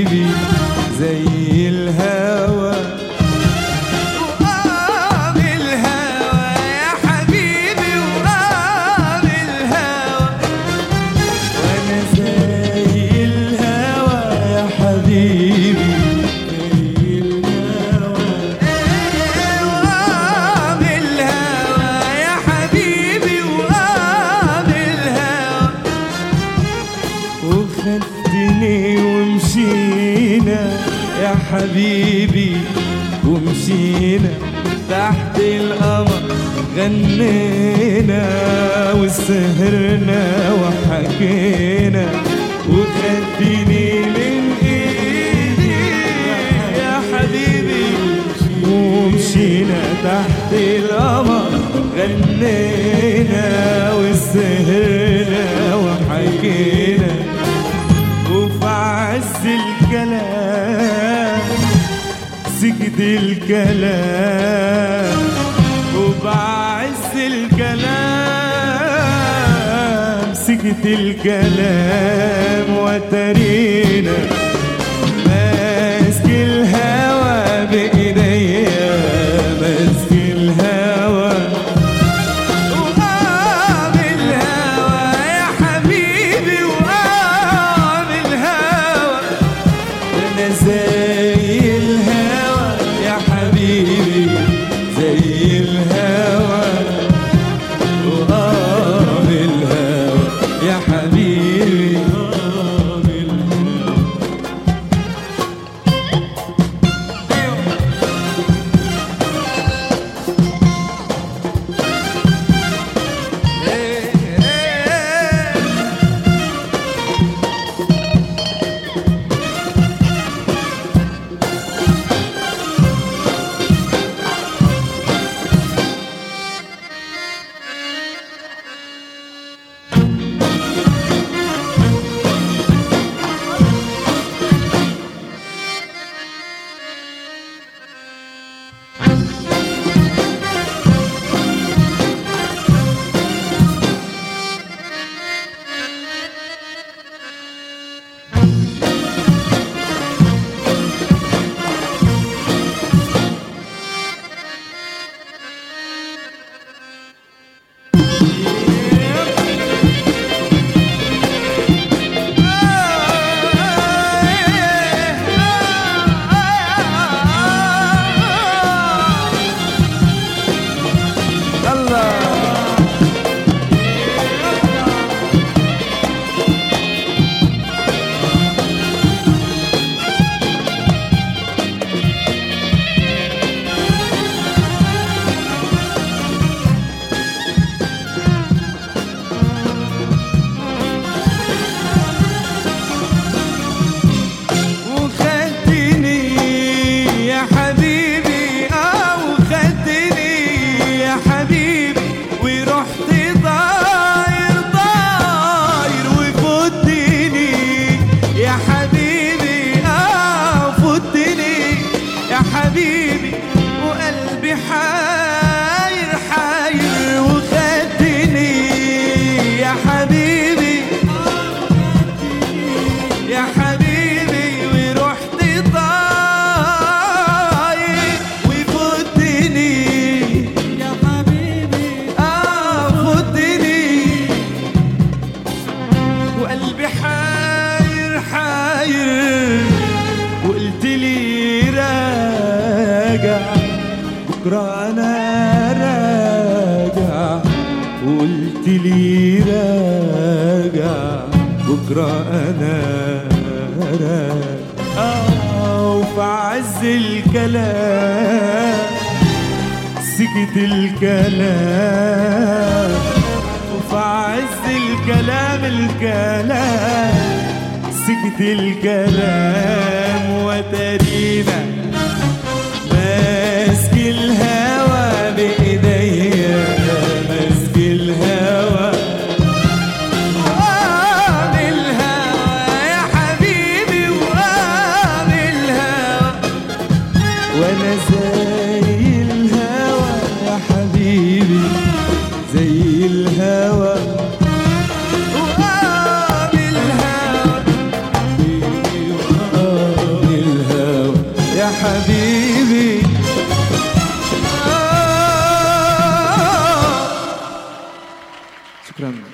حبيبي زي الهوى وقام الهوى يا حبيبي وقام الهوى وانا زي الهوى يا حبيبي زي الهوى وقام الهوى يا حبيبي وقام الهوى وخدتني ومشينا يا حبيبي ومشينا تحت القمر غنينا وسهرنا وحكينا وخدتني من ايدي يا حبيبي ومشينا تحت القمر غنينا وسهرنا وحكينا وفي عز الكلام سكت الكلام وبعز الكلام سكت الكلام وترينا ماسك الهوى بإيديا ماسك الهوى وقام الهوى يا حبيبي وقام الهوى انا زي الهوى يا حبيبي زي الهوى وقام الهوى يا حبيبي وقام الهوى وخدتني يا حبيبي اه وخدتني يا حبيبي ورحت طاير طاير وفوتني يا حبيبي اه فوتني يا حبيبي وقلبي حاير حاير وخدتني يا حبيبي يا حبيبي ورحت طاير وفوتني يا حبيبي اه فوتني وقلبي حاير حاير وقلت لي راجع بكره انا راجع وقلت لي راجع بكره انا راجع آه وفي عز الكلام سكت الكلام وفي عز الكلام الكلام سكت الكلام وترينا ماسك الهوى بإيديا ماسك الهوى وقام الهوى يا حبيبي وقام الهوى وانا زي الهوى يا حبيبي زي الهوى وقام الهوى حبيبي آه. شكرا